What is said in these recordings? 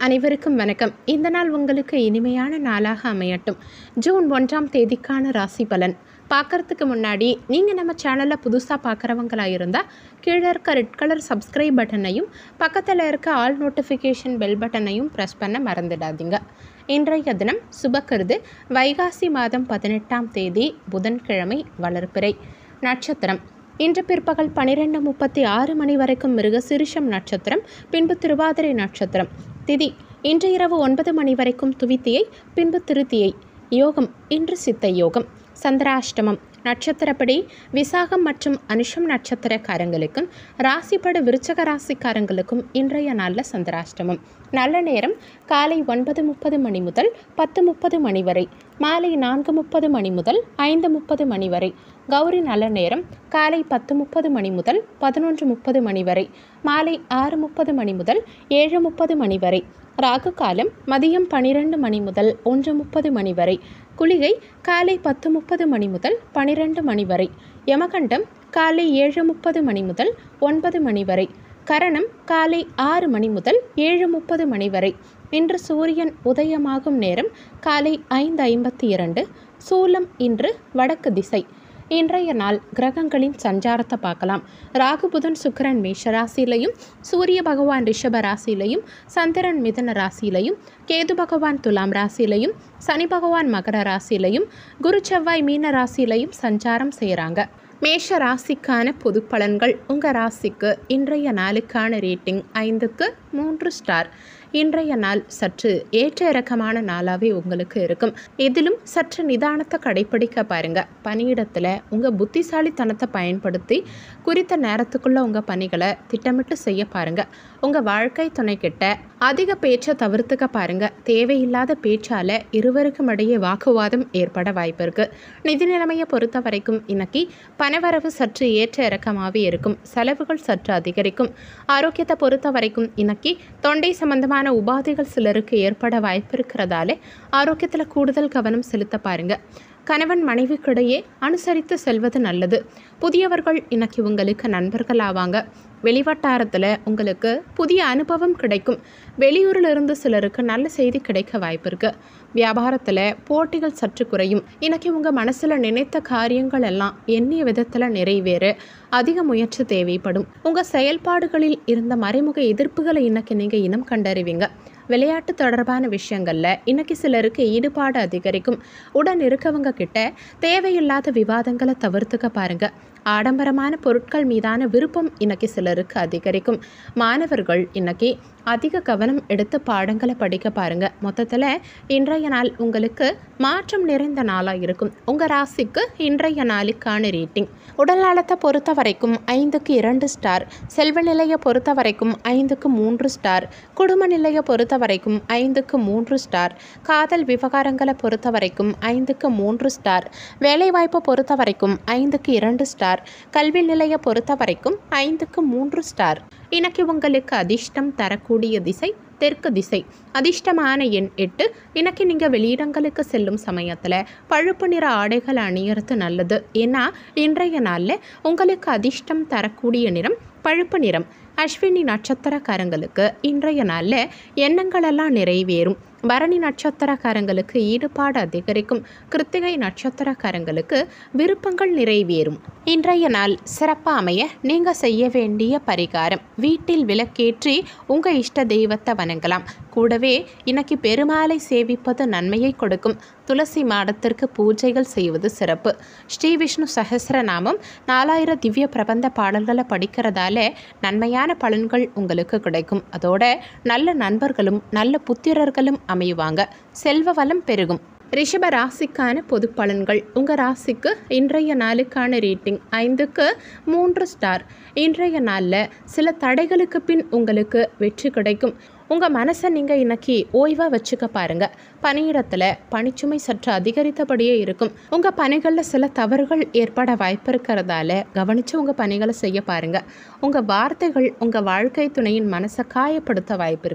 அனைவருக்கும் வணக்கம் இந்த நாள் உங்களுக்கு இனிமையான நாளாக அமையட்டும் ஜூன் ஒன்றாம் தேதிக்கான ராசி பலன் பார்க்கறதுக்கு முன்னாடி நீங்கள் நம்ம சேனலை புதுசாக பார்க்குறவங்களா இருந்தால் கீழே இருக்க ரெட் கலர் சப்ஸ்கிரைப் பட்டனையும் பக்கத்தில் இருக்க ஆல் நோட்டிஃபிகேஷன் பெல் பட்டனையும் ப்ரெஸ் பண்ண மறந்துடாதீங்க இன்றைய தினம் சுபக்கருது வைகாசி மாதம் பதினெட்டாம் தேதி புதன்கிழமை வளர்ப்பிறை நட்சத்திரம் இன்று பிற்பகல் பன்னிரெண்டு முப்பத்தி ஆறு மணி வரைக்கும் மிருக சிரிஷம் நட்சத்திரம் பின்பு திருவாதிரை நட்சத்திரம் திதி இன்று இரவு ஒன்பது மணி வரைக்கும் துவித்தியை பின்பு திருத்தியை யோகம் இன்று சித்த யோகம் சந்திராஷ்டமம் நட்சத்திரப்படி விசாகம் மற்றும் அனுஷம் நட்சத்திரக்காரங்களுக்கும் ராசிப்படு விருச்சக ராசிக்காரங்களுக்கும் இன்றைய நாளில் சந்திராஷ்டமம் நல்ல நேரம் காலை ஒன்பது முப்பது மணி முதல் பத்து முப்பது மணி வரை மாலை நான்கு முப்பது மணி முதல் ஐந்து முப்பது மணி வரை கௌரி நல்ல நேரம் காலை பத்து முப்பது மணி முதல் பதினொன்று முப்பது மணி வரை மாலை ஆறு முப்பது மணி முதல் ஏழு முப்பது மணி வரை ராகு காலம் மதியம் பனிரெண்டு மணி முதல் ஒன்று முப்பது மணி வரை குளிகை காலை பத்து முப்பது மணி முதல் பனிரெண்டு மணி வரை யமகண்டம் காலை ஏழு முப்பது மணி முதல் ஒன்பது மணி வரை கரணம் காலை ஆறு மணி முதல் ஏழு முப்பது மணி வரை இன்று சூரியன் உதயமாகும் நேரம் காலை ஐந்து ஐம்பத்தி இரண்டு சூலம் இன்று வடக்கு திசை இன்றைய நாள் கிரகங்களின் சஞ்சாரத்தை பார்க்கலாம் ராகு புதன் சுக்கிரன் மேஷ ராசியிலையும் சூரிய பகவான் ரிஷப ராசியிலையும் சந்திரன் மிதன ராசியிலையும் கேது பகவான் துலாம் ராசியிலையும் சனி பகவான் மகர ராசியிலையும் குரு செவ்வாய் மீன ராசியிலையும் சஞ்சாரம் செய்கிறாங்க மேஷ ராசிக்கான பொது பலன்கள் உங்கள் ராசிக்கு இன்றைய நாளுக்கான ரேட்டிங் ஐந்துக்கு மூன்று ஸ்டார் இன்றைய நாள் சற்று ஏற்ற இறக்கமான நாளாகவே உங்களுக்கு இருக்கும் இதிலும் சற்று நிதானத்தை கடைப்பிடிக்க பாருங்க பணியிடத்தில் உங்கள் புத்திசாலித்தனத்தை பயன்படுத்தி குறித்த நேரத்துக்குள்ள உங்கள் பணிகளை திட்டமிட்டு செய்ய பாருங்க உங்கள் வாழ்க்கை துணைக்கிட்ட அதிக பேச்சை தவிர்த்துக்க பாருங்க தேவையில்லாத பேச்சால் இருவருக்கும் இடையே வாக்குவாதம் ஏற்பட வாய்ப்பு இருக்கு நிதி நிலைமையை பொறுத்த வரைக்கும் இன்னைக்கு பணவரவு சற்று ஏற்ற இறக்கமாகவே இருக்கும் செலவுகள் சற்று அதிகரிக்கும் ஆரோக்கியத்தை பொறுத்த வரைக்கும் இன்னைக்கு தொண்டை சம்பந்தமான உபாதைகள் சிலருக்கு ஏற்பட வாய்ப்பு இருக்கிறதால ஆரோக்கியத்தில் கூடுதல் கவனம் செலுத்த பாருங்க கணவன் மனைவிக்கிடையே அனுசரித்து செல்வது நல்லது புதியவர்கள் இன்னைக்கு உங்களுக்கு நண்பர்கள் ஆவாங்க வெளிவட்டாரத்தில் உங்களுக்கு புதிய அனுபவம் கிடைக்கும் வெளியூரில் இருந்து சிலருக்கு நல்ல செய்தி கிடைக்க வாய்ப்பு இருக்கு வியாபாரத்தில் போட்டிகள் சற்று குறையும் இன்னைக்கு உங்கள் மனசில் நினைத்த காரியங்கள் எல்லாம் எண்ணிய விதத்தில் நிறைவேற அதிக முயற்சி தேவைப்படும் உங்கள் செயல்பாடுகளில் இருந்த மறைமுக எதிர்ப்புகளை இன்னைக்கு நீங்கள் இனம் கண்டறிவீங்க விளையாட்டு தொடர்பான விஷயங்களில் இன்னைக்கு சிலருக்கு ஈடுபாடு அதிகரிக்கும் உடன் இருக்கவங்க கிட்ட தேவையில்லாத விவாதங்களை தவிர்த்துக்க பாருங்க ஆடம்பரமான பொருட்கள் மீதான விருப்பம் இன்னைக்கு சிலருக்கு அதிகரிக்கும் மாணவர்கள் இன்னைக்கு அதிக கவனம் எடுத்து பாடங்களை படிக்க பாருங்க மொத்தத்தில் இன்றைய நாள் உங்களுக்கு மாற்றம் நிறைந்த நாளாக இருக்கும் உங்கள் ராசிக்கு இன்றைய நாளுக்கான ரேட்டிங் உடல் நலத்தை பொறுத்த வரைக்கும் ஐந்துக்கு இரண்டு ஸ்டார் செல்வ நிலையை பொறுத்த வரைக்கும் ஐந்துக்கு மூன்று ஸ்டார் குடும்ப நிலையை பொறுத்த வரைக்கும் ஐந்துக்கு மூன்று ஸ்டார் காதல் விவகாரங்களை பொறுத்த வரைக்கும் ஐந்துக்கு மூன்று ஸ்டார் வேலைவாய்ப்பை பொறுத்த வரைக்கும் ஐந்துக்கு இரண்டு ஸ்டார் கல்வி நிலையை பொறுத்த வரைக்கும் ஐந்துக்கு மூன்று ஸ்டார் இன்னைக்கு உங்களுக்கு அதிர்ஷ்டம் தரக்கூடிய திசை தெற்கு திசை அதிர்ஷ்டமான எண் எட்டு இன்னைக்கு நீங்கள் வெளியிடங்களுக்கு செல்லும் சமயத்தில் பழுப்பு நிற ஆடைகள் அணியறது நல்லது ஏன்னா இன்றைய நாளில் உங்களுக்கு அதிர்ஷ்டம் தரக்கூடிய நிறம் பழுப்பு நிறம் அஸ்வினி நட்சத்திரக்காரங்களுக்கு இன்றைய நாளில் எண்ணங்களெல்லாம் நிறைவேறும் பரணி நட்சத்திரக்காரங்களுக்கு ஈடுபாடு அதிகரிக்கும் கிருத்திகை நட்சத்திரக்காரங்களுக்கு விருப்பங்கள் நிறைவேறும் இன்றைய நாள் சிறப்பாக அமைய நீங்கள் செய்ய வேண்டிய பரிகாரம் வீட்டில் விளக்கேற்றி உங்கள் இஷ்ட தெய்வத்தை வணங்கலாம் கூடவே இன்னைக்கு பெருமாளை சேவிப்பது நன்மையை கொடுக்கும் துளசி மாடத்திற்கு பூஜைகள் செய்வது சிறப்பு ஸ்ரீ விஷ்ணு சஹசிரநாமம் நாலாயிரம் திவ்ய பிரபந்த பாடல்களை படிக்கிறதால நன்மையான பலன்கள் உங்களுக்கு கிடைக்கும் அதோட நல்ல நண்பர்களும் நல்ல புத்திரர்களும் அமையுவாங்க செல்வ வளம் பெருகும் ரிஷப ராசிக்கான பொது பலன்கள் உங்கள் ராசிக்கு இன்றைய நாளுக்கான ரேட்டிங் ஐந்துக்கு மூன்று ஸ்டார் இன்றைய நாளில் சில தடைகளுக்கு பின் உங்களுக்கு வெற்றி கிடைக்கும் உங்கள் மனசை நீங்கள் இன்னைக்கு ஓய்வாக வச்சுக்க பாருங்கள் பணியிடத்தில் பணிச்சுமை சற்று அதிகரித்தபடியே இருக்கும் உங்கள் பணிகளில் சில தவறுகள் ஏற்பட வாய்ப்பு இருக்கிறதால கவனித்து உங்கள் பணிகளை செய்ய பாருங்கள் உங்கள் வார்த்தைகள் உங்கள் வாழ்க்கை துணையின் மனசை காயப்படுத்த வாய்ப்பு இருக்குது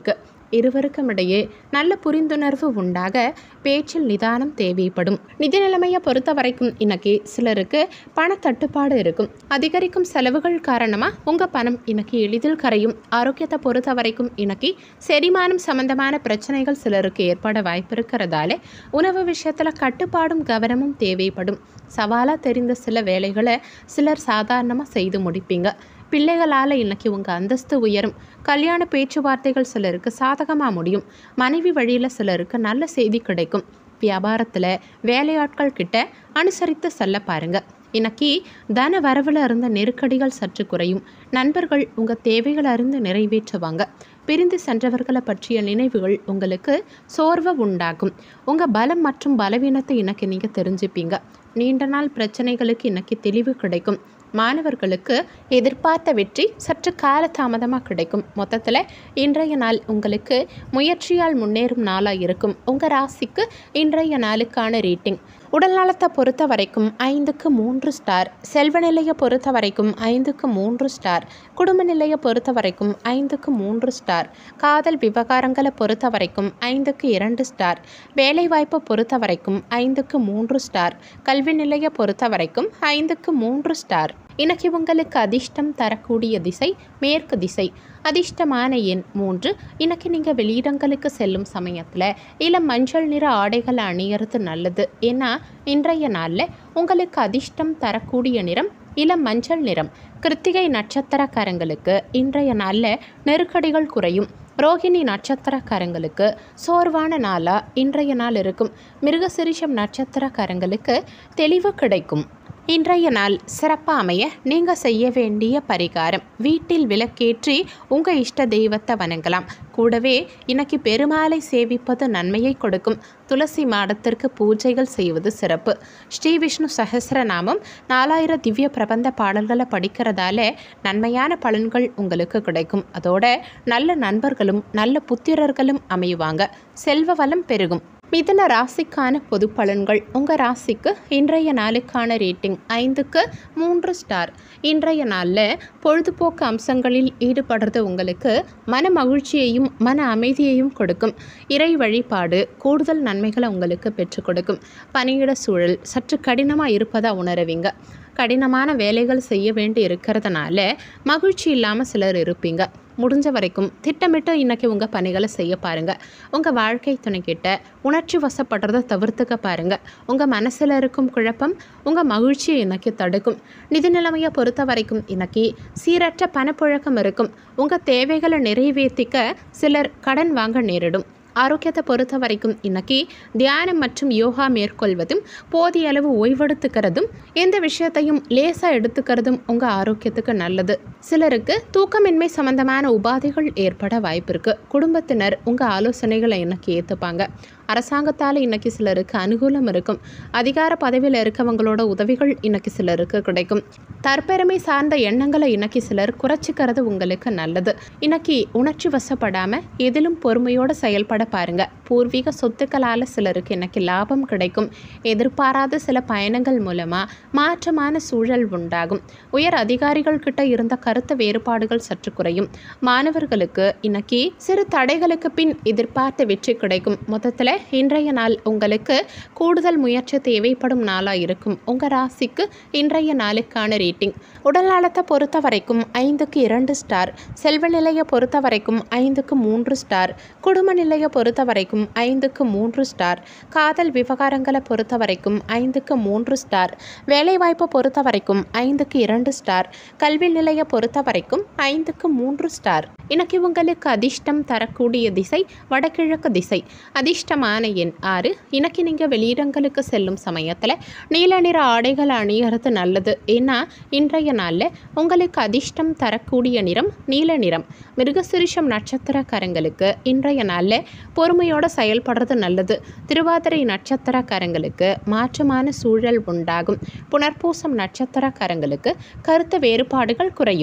இருவருக்கும் இடையே நல்ல புரிந்துணர்வு உண்டாக பேச்சில் நிதானம் தேவைப்படும் நிதி நிலைமையை பொறுத்த வரைக்கும் இன்னைக்கு சிலருக்கு பணத்தட்டுப்பாடு இருக்கும் அதிகரிக்கும் செலவுகள் காரணமாக உங்கள் பணம் இன்னைக்கு எளிதில் கரையும் ஆரோக்கியத்தை பொறுத்த வரைக்கும் இன்னைக்கு செரிமானம் சம்பந்தமான பிரச்சனைகள் சிலருக்கு ஏற்பட வாய்ப்பு இருக்கிறதால உணவு விஷயத்தில் கட்டுப்பாடும் கவனமும் தேவைப்படும் சவாலாக தெரிந்த சில வேலைகளை சிலர் சாதாரணமாக செய்து முடிப்பீங்க பிள்ளைகளால் இன்னைக்கு உங்கள் அந்தஸ்து உயரும் கல்யாண பேச்சுவார்த்தைகள் சிலருக்கு சாதகமாக முடியும் மனைவி வழியில் சிலருக்கு நல்ல செய்தி கிடைக்கும் வியாபாரத்தில் வேலையாட்கள் கிட்ட அனுசரித்து செல்ல பாருங்க இன்னைக்கு தன வரவில் இருந்த நெருக்கடிகள் சற்று குறையும் நண்பர்கள் உங்கள் தேவைகளை அறிந்து நிறைவேற்றுவாங்க பிரிந்து சென்றவர்களை பற்றிய நினைவுகள் உங்களுக்கு சோர்வை உண்டாகும் உங்கள் பலம் மற்றும் பலவீனத்தை இன்னைக்கு நீங்கள் தெரிஞ்சுப்பீங்க நீண்ட நாள் பிரச்சனைகளுக்கு இன்னைக்கு தெளிவு கிடைக்கும் மாணவர்களுக்கு எதிர்பார்த்த வெற்றி சற்று காலதாமதமாக கிடைக்கும் மொத்தத்தில் இன்றைய நாள் உங்களுக்கு முயற்சியால் முன்னேறும் நாளாக இருக்கும் உங்கள் ராசிக்கு இன்றைய நாளுக்கான ரேட்டிங் உடல் நலத்தை பொறுத்த வரைக்கும் ஐந்துக்கு மூன்று ஸ்டார் செல்வ நிலையை பொறுத்த வரைக்கும் ஐந்துக்கு மூன்று ஸ்டார் குடும்ப நிலையை பொறுத்த வரைக்கும் ஐந்துக்கு மூன்று ஸ்டார் காதல் விவகாரங்களை பொறுத்த வரைக்கும் ஐந்துக்கு இரண்டு ஸ்டார் வேலைவாய்ப்பை பொறுத்த வரைக்கும் ஐந்துக்கு மூன்று ஸ்டார் கல்வி நிலையை பொறுத்த வரைக்கும் ஐந்துக்கு மூன்று ஸ்டார் இன்னைக்கு உங்களுக்கு அதிர்ஷ்டம் தரக்கூடிய திசை மேற்கு திசை அதிர்ஷ்டமான எண் மூன்று இன்னைக்கு நீங்கள் வெளியிடங்களுக்கு செல்லும் சமயத்தில் இளம் மஞ்சள் நிற ஆடைகளை அணியறது நல்லது ஏன்னா இன்றைய நாளில் உங்களுக்கு அதிர்ஷ்டம் தரக்கூடிய நிறம் இளம் மஞ்சள் நிறம் கிருத்திகை நட்சத்திரக்காரங்களுக்கு இன்றைய நாளில் நெருக்கடிகள் குறையும் ரோகிணி நட்சத்திரக்காரங்களுக்கு சோர்வான நாளாக இன்றைய நாள் இருக்கும் மிருகசிரிஷம் நட்சத்திரக்காரங்களுக்கு தெளிவு கிடைக்கும் இன்றைய நாள் சிறப்பாக அமைய நீங்கள் செய்ய வேண்டிய பரிகாரம் வீட்டில் விளக்கேற்றி உங்கள் இஷ்ட தெய்வத்தை வணங்கலாம் கூடவே இன்னைக்கு பெருமாளை சேவிப்பது நன்மையை கொடுக்கும் துளசி மாடத்திற்கு பூஜைகள் செய்வது சிறப்பு ஸ்ரீ விஷ்ணு சஹஸ்ரநாமம் நாலாயிரம் திவ்ய பிரபந்த பாடல்களை படிக்கிறதால நன்மையான பலன்கள் உங்களுக்கு கிடைக்கும் அதோட நல்ல நண்பர்களும் நல்ல புத்திரர்களும் அமையுவாங்க செல்வ வளம் பெருகும் மிதுன ராசிக்கான பொது பலன்கள் உங்கள் ராசிக்கு இன்றைய நாளுக்கான ரேட்டிங் ஐந்துக்கு மூன்று ஸ்டார் இன்றைய நாளில் பொழுதுபோக்கு அம்சங்களில் ஈடுபடுறது உங்களுக்கு மன மகிழ்ச்சியையும் மன அமைதியையும் கொடுக்கும் இறை வழிபாடு கூடுதல் நன்மைகளை உங்களுக்கு பெற்றுக் கொடுக்கும் பணியிட சூழல் சற்று கடினமாக இருப்பதா உணருவீங்க கடினமான வேலைகள் செய்ய வேண்டி இருக்கிறதுனால மகிழ்ச்சி இல்லாமல் சிலர் இருப்பீங்க முடிஞ்ச வரைக்கும் திட்டமிட்டு இன்னைக்கு உங்கள் பணிகளை செய்ய பாருங்கள் உங்கள் வாழ்க்கை துணைக்கிட்ட உணர்ச்சி வசப்படுறதை தவிர்த்துக்க பாருங்கள் உங்கள் மனசில் இருக்கும் குழப்பம் உங்கள் மகிழ்ச்சியை இன்னைக்கு தடுக்கும் நிதி நிலைமையை பொறுத்த வரைக்கும் இன்னைக்கு சீரற்ற பணப்புழக்கம் இருக்கும் உங்கள் தேவைகளை நிறைவேற்றிக்க சிலர் கடன் வாங்க நேரிடும் ஆரோக்கியத்தை பொறுத்த வரைக்கும் இன்னைக்கு தியானம் மற்றும் யோகா மேற்கொள்வதும் போதிய அளவு ஓய்வெடுத்துக்கிறதும் எந்த விஷயத்தையும் லேசாக எடுத்துக்கிறதும் உங்கள் ஆரோக்கியத்துக்கு நல்லது சிலருக்கு தூக்கமின்மை சம்பந்தமான உபாதைகள் ஏற்பட வாய்ப்பு இருக்கு குடும்பத்தினர் உங்கள் ஆலோசனைகளை இன்னைக்கு ஏற்றுப்பாங்க அரசாங்கத்தால் இன்னைக்கு சிலருக்கு அனுகூலம் இருக்கும் அதிகார பதவியில் இருக்கவங்களோட உதவிகள் இன்னைக்கு சிலருக்கு கிடைக்கும் தற்பெருமை சார்ந்த எண்ணங்களை இன்னைக்கு சிலர் குறைச்சிக்கிறது உங்களுக்கு நல்லது இன்னைக்கு உணர்ச்சி வசப்படாமல் எதிலும் பொறுமையோடு செயல்பட பாருங்க பூர்வீக சொத்துக்களால் சிலருக்கு இன்னைக்கு லாபம் கிடைக்கும் எதிர்பாராத சில பயணங்கள் மூலமாக மாற்றமான சூழல் உண்டாகும் உயர் அதிகாரிகள் கிட்ட இருந்த கருத்து வேறுபாடுகள் சற்று குறையும் மாணவர்களுக்கு இன்னைக்கு சிறு தடைகளுக்கு பின் எதிர்பார்த்த வெற்றி கிடைக்கும் மொத்தத்தில் இன்றைய நாள் உங்களுக்கு கூடுதல் முயற்சி தேவைப்படும் நாளாக இருக்கும் உங்கள் ராசிக்கு இன்றைய நாளுக்கான ரேட்டிங் உடல் நலத்தை பொறுத்த வரைக்கும் ஐந்துக்கு இரண்டு ஸ்டார் செல்வ நிலையை பொறுத்த வரைக்கும் ஐந்துக்கு மூன்று ஸ்டார் குடும்ப நிலையை பொறுத்த வரைக்கும் ஐந்துக்கு மூன்று ஸ்டார் காதல் விவகாரங்களை பொறுத்த வரைக்கும் ஐந்துக்கு மூன்று ஸ்டார் வேலைவாய்ப்பை பொறுத்த வரைக்கும் ஐந்துக்கு இரண்டு ஸ்டார் கல்வி நிலையை பொறுத்த வரைக்கும் ஐந்துக்கு மூன்று ஸ்டார் இன்னைக்கு உங்களுக்கு அதிர்ஷ்டம் தரக்கூடிய திசை வடகிழக்கு திசை அதிர்ஷ்டமான எண் ஆறு இன்னைக்கு நீங்கள் வெளியிடங்களுக்கு செல்லும் சமயத்தில் நீல நிற ஆடைகள் அணியறது நல்லது ஏன்னா இன்றைய நாளில் உங்களுக்கு அதிர்ஷ்டம் தரக்கூடிய நிறம் நீல நிறம் மிருகசிரிஷம் நட்சத்திரக்காரங்களுக்கு இன்றைய நாளில் பொறுமையோடு செயல்படுறது நல்லது திருவாதிரை நட்சத்திரக்காரங்களுக்கு மாற்றமான சூழல் உண்டாகும் புனர்பூசம் நட்சத்திரக்காரங்களுக்கு கருத்து வேறுபாடுகள் குறையும்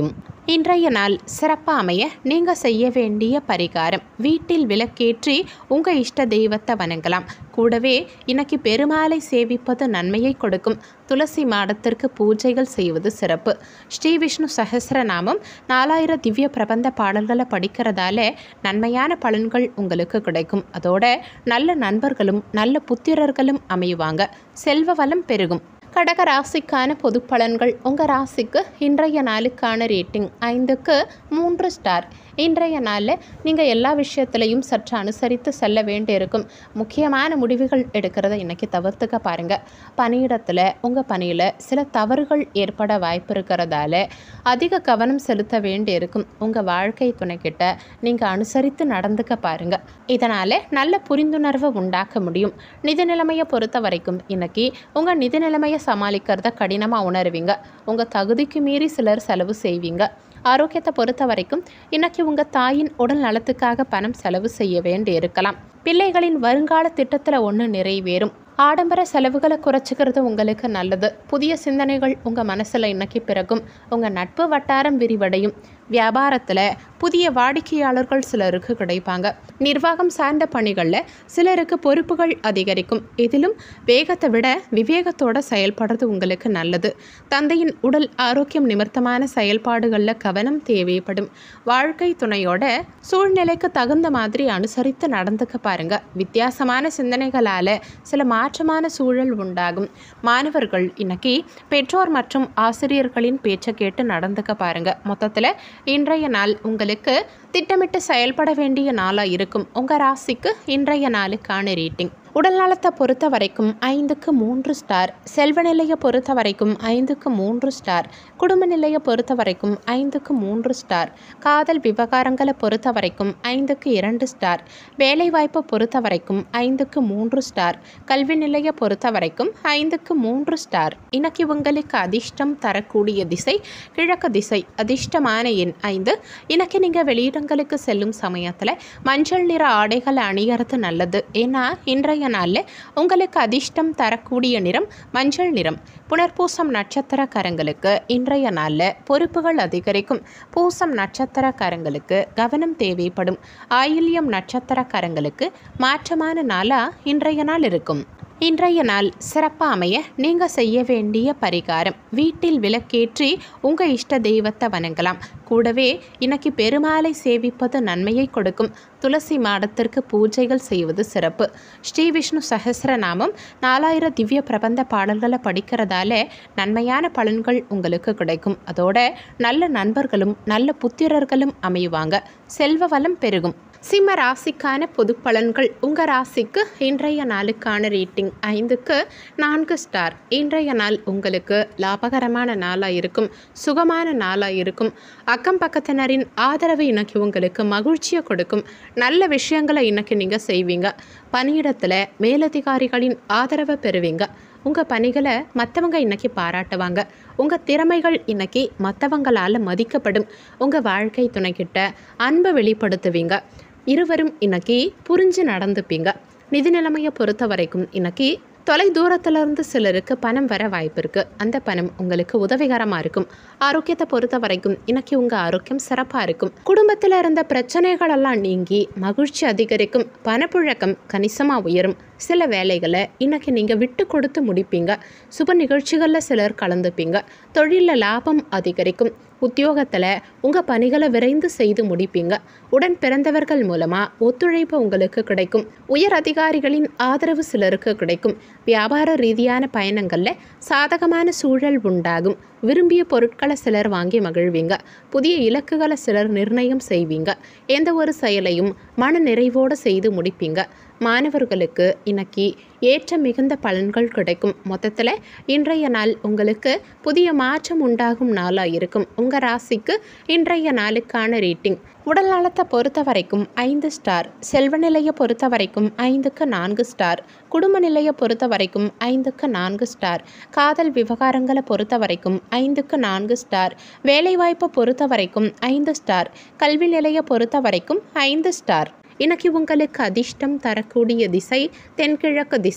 இன்றைய நாள் சிறப்பாக அமைய நீங்கள் செய்ய வேண்டிய பரிகாரம் வீட்டில் விளக்கேற்றி உங்கள் இஷ்ட தெய்வத்தை வணங்கலாம் கூடவே இன்னைக்கு பெருமாளை சேவிப்பது நன்மையை கொடுக்கும் துளசி மாடத்திற்கு பூஜைகள் செய்வது சிறப்பு ஸ்ரீ விஷ்ணு சஹஸ்ரநாமம் நாலாயிரம் திவ்ய பிரபந்த பாடல்களை படிக்கிறதால நன்மையான பலன்கள் உங்களுக்கு கிடைக்கும் அதோட நல்ல நண்பர்களும் நல்ல புத்திரர்களும் அமையுவாங்க செல்வ வளம் பெருகும் கடக ராசிக்கான பொது பலன்கள் உங்கள் ராசிக்கு இன்றைய நாளுக்கான ரேட்டிங் ஐந்துக்கு மூன்று ஸ்டார் இன்றைய நாளில் நீங்கள் எல்லா விஷயத்துலையும் சற்று அனுசரித்து செல்ல வேண்டியிருக்கும் முக்கியமான முடிவுகள் எடுக்கிறத இன்றைக்கி தவிர்த்துக்க பாருங்கள் பணியிடத்தில் உங்கள் பணியில் சில தவறுகள் ஏற்பட வாய்ப்பு இருக்கிறதால அதிக கவனம் செலுத்த வேண்டியிருக்கும் உங்கள் வாழ்க்கை துணைக்கிட்ட நீங்கள் அனுசரித்து நடந்துக்க பாருங்கள் இதனால் நல்ல புரிந்துணர்வை உண்டாக்க முடியும் நிதி நிலைமையை பொறுத்த வரைக்கும் இன்னைக்கு உங்கள் நிதி நிலைமையை சமாளிக்கிறத கடினமாக உணருவீங்க உங்கள் தகுதிக்கு மீறி சிலர் செலவு செய்வீங்க ஆரோக்கியத்தை பொறுத்த வரைக்கும் இன்னைக்கு உங்கள் தாயின் உடல் நலத்துக்காக பணம் செலவு செய்ய வேண்டி இருக்கலாம் பிள்ளைகளின் வருங்கால திட்டத்தில் ஒன்று நிறைவேறும் ஆடம்பர செலவுகளை குறைச்சிக்கிறது உங்களுக்கு நல்லது புதிய சிந்தனைகள் உங்கள் மனசில் இன்னைக்கு பிறகும் உங்கள் நட்பு வட்டாரம் விரிவடையும் வியாபாரத்தில் புதிய வாடிக்கையாளர்கள் சிலருக்கு கிடைப்பாங்க நிர்வாகம் சார்ந்த பணிகளில் சிலருக்கு பொறுப்புகள் அதிகரிக்கும் இதிலும் வேகத்தை விட விவேகத்தோட செயல்படுறது உங்களுக்கு நல்லது தந்தையின் உடல் ஆரோக்கியம் நிமித்தமான செயல்பாடுகளில் கவனம் தேவைப்படும் வாழ்க்கை துணையோட சூழ்நிலைக்கு தகுந்த மாதிரி அனுசரித்து நடந்துக்க பாருங்க வித்தியாசமான சிந்தனைகளால் சில மாற்றமான சூழல் உண்டாகும் மாணவர்கள் இன்னைக்கு பெற்றோர் மற்றும் ஆசிரியர்களின் பேச்சை கேட்டு நடந்துக்க பாருங்க மொத்தத்தில் இன்றைய நாள் உங்களுக்கு திட்டமிட்டு செயல்பட வேண்டிய நாளாக இருக்கும் உங்கள் ராசிக்கு இன்றைய நாளுக்கான ரேட்டிங் உடல் நலத்தை பொறுத்த வரைக்கும் ஐந்துக்கு மூன்று ஸ்டார் செல்வ நிலையை பொறுத்த வரைக்கும் ஐந்துக்கு மூன்று ஸ்டார் குடும்ப நிலையை பொறுத்த வரைக்கும் ஐந்துக்கு மூன்று ஸ்டார் காதல் விவகாரங்களை பொறுத்த வரைக்கும் ஐந்துக்கு இரண்டு ஸ்டார் வேலைவாய்ப்பை பொறுத்த வரைக்கும் ஐந்துக்கு மூன்று ஸ்டார் கல்வி நிலையை பொறுத்த வரைக்கும் ஐந்துக்கு மூன்று ஸ்டார் இன்னைக்கு உங்களுக்கு அதிர்ஷ்டம் தரக்கூடிய திசை கிழக்கு திசை அதிர்ஷ்டமான எண் ஐந்து இன்னைக்கு நீங்கள் வெளியிடங்களுக்கு செல்லும் சமயத்தில் மஞ்சள் நிற ஆடைகளை அணியறது நல்லது ஏன்னா இன்றைய நாளில் உங்களுக்கு அதிர்ஷ்டம் தரக்கூடிய நிறம் மஞ்சள் நிறம் புனர்பூசம் நட்சத்திரக்காரங்களுக்கு இன்றைய நாளில் பொறுப்புகள் அதிகரிக்கும் பூசம் நட்சத்திரக்காரங்களுக்கு கவனம் தேவைப்படும் ஆயில்யம் நட்சத்திரக்காரங்களுக்கு மாற்றமான நாளாக இன்றைய நாள் இருக்கும் இன்றைய நாள் சிறப்பாக அமைய நீங்கள் செய்ய வேண்டிய பரிகாரம் வீட்டில் விளக்கேற்றி உங்கள் இஷ்ட தெய்வத்தை வணங்கலாம் கூடவே இன்னைக்கு பெருமாளை சேவிப்பது நன்மையை கொடுக்கும் துளசி மாடத்திற்கு பூஜைகள் செய்வது சிறப்பு ஸ்ரீ விஷ்ணு சஹஸ்ரநாமம் நாலாயிரம் திவ்ய பிரபந்த பாடல்களை படிக்கிறதால நன்மையான பலன்கள் உங்களுக்கு கிடைக்கும் அதோட நல்ல நண்பர்களும் நல்ல புத்திரர்களும் அமையுவாங்க செல்வ வளம் பெருகும் சிம்ம ராசிக்கான பொது பலன்கள் உங்கள் ராசிக்கு இன்றைய நாளுக்கான ரேட்டிங் ஐந்துக்கு நான்கு ஸ்டார் இன்றைய நாள் உங்களுக்கு லாபகரமான நாளாக இருக்கும் சுகமான நாளாக இருக்கும் அக்கம் பக்கத்தினரின் ஆதரவு இன்னைக்கு உங்களுக்கு மகிழ்ச்சியை கொடுக்கும் நல்ல விஷயங்களை இன்னைக்கு நீங்கள் செய்வீங்க பணியிடத்தில் மேலதிகாரிகளின் ஆதரவை பெறுவீங்க உங்கள் பணிகளை மற்றவங்க இன்னைக்கு பாராட்டுவாங்க உங்கள் திறமைகள் இன்னைக்கு மற்றவங்களால் மதிக்கப்படும் உங்கள் வாழ்க்கை துணைக்கிட்ட அன்பை வெளிப்படுத்துவீங்க இருவரும் இன்னைக்கு புரிஞ்சு நடந்துப்பீங்க நிதி நிலைமையை பொறுத்த வரைக்கும் இன்னைக்கு தொலை தூரத்திலிருந்து சிலருக்கு பணம் வர வாய்ப்பு இருக்குது அந்த பணம் உங்களுக்கு உதவிகரமாக இருக்கும் ஆரோக்கியத்தை பொறுத்த வரைக்கும் இன்னைக்கு உங்கள் ஆரோக்கியம் சிறப்பாக இருக்கும் குடும்பத்தில் இருந்த பிரச்சனைகளெல்லாம் நீங்கி மகிழ்ச்சி அதிகரிக்கும் பணப்புழக்கம் கணிசமாக உயரும் சில வேலைகளை இன்னைக்கு நீங்கள் விட்டு கொடுத்து முடிப்பீங்க சுப நிகழ்ச்சிகளில் சிலர் கலந்துப்பீங்க தொழிலில் லாபம் அதிகரிக்கும் உத்தியோகத்தில் உங்கள் பணிகளை விரைந்து செய்து முடிப்பீங்க உடன் பிறந்தவர்கள் மூலமாக ஒத்துழைப்பு உங்களுக்கு கிடைக்கும் உயர் அதிகாரிகளின் ஆதரவு சிலருக்கு கிடைக்கும் வியாபார ரீதியான பயணங்களில் சாதகமான சூழல் உண்டாகும் விரும்பிய பொருட்களை சிலர் வாங்கி மகிழ்வீங்க புதிய இலக்குகளை சிலர் நிர்ணயம் செய்வீங்க எந்த ஒரு செயலையும் மன நிறைவோடு செய்து முடிப்பீங்க மாணவர்களுக்கு இன்னைக்கு ஏற்ற மிகுந்த பலன்கள் கிடைக்கும் மொத்தத்தில் இன்றைய நாள் உங்களுக்கு புதிய மாற்றம் உண்டாகும் நாளாக இருக்கும் உங்கள் ராசிக்கு இன்றைய நாளுக்கான ரேட்டிங் உடல் நலத்தை பொறுத்த வரைக்கும் ஐந்து ஸ்டார் செல்வ நிலையை பொறுத்த வரைக்கும் ஐந்துக்கு நான்கு ஸ்டார் குடும்ப நிலையை பொறுத்த வரைக்கும் ஐந்துக்கு நான்கு ஸ்டார் காதல் விவகாரங்களை பொறுத்த வரைக்கும் ஐந்துக்கு நான்கு ஸ்டார் வேலைவாய்ப்பை பொறுத்த வரைக்கும் ஐந்து ஸ்டார் கல்வி நிலையை பொறுத்த வரைக்கும் ஐந்து ஸ்டார் இன்னைக்கு உங்களுக்கு அதிர்ஷ்டம் தரக்கூடிய திசை தென்கிழக்கு திசை